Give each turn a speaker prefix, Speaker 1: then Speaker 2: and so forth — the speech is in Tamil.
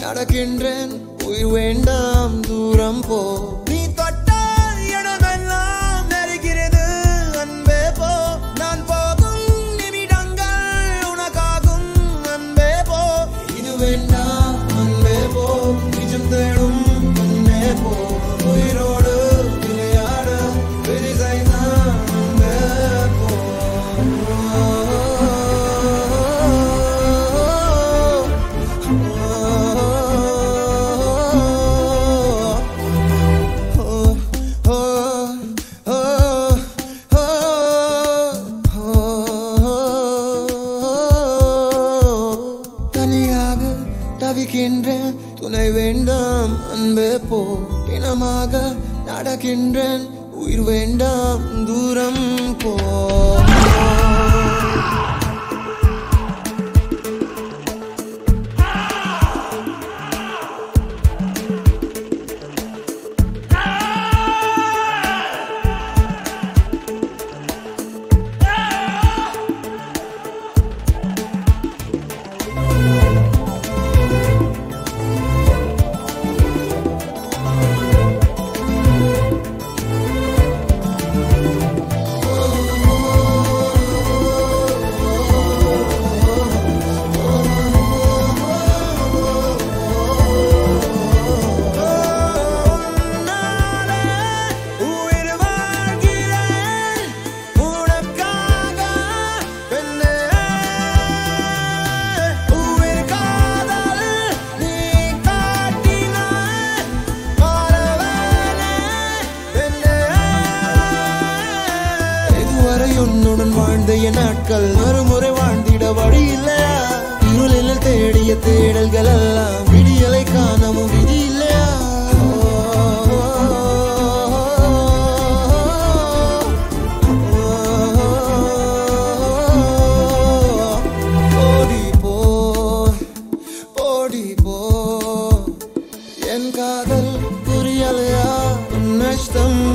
Speaker 1: நடக்கின்றேன் உயிர் வேண்டாம் தூரம் போ நீ தொட்டால் இடமெல்லாம் நெருகிறது அன்பே போ நான் போகும் நிமிடங்கள் உனக்காகும் அன்பே போ இது வேண்டாம் அன்பே போ நிஜம் தேடும் அன்பே போ உயிரோடு விளையாட பெரிசைதான் அன்பே தனியாக தவிக்கின்றேன் துணை வேண்டாம் அன்பே போ இனமாக நடக்கின்றேன் உயிர் வேண்டாம் தூரம் போ உயிர் வாழ்கிறேன் உனக்காக பெண்ணே உயிர் காதல் நீ காட்டினாய் மாறவேனே பெண்ணே இதுவரை உன்னுடன் வாழ்ந்த என் நாட்கள் மறுமுறை வாழ்ந்திட வழி இல்லையா இருளில் தேடிய தேடல்கள் எல்லாம் விடியலை காணவும் விதி இல்லையா ஓடி போ ஓடி போ என் காதல் புரியலையா உன் நஷ்டம்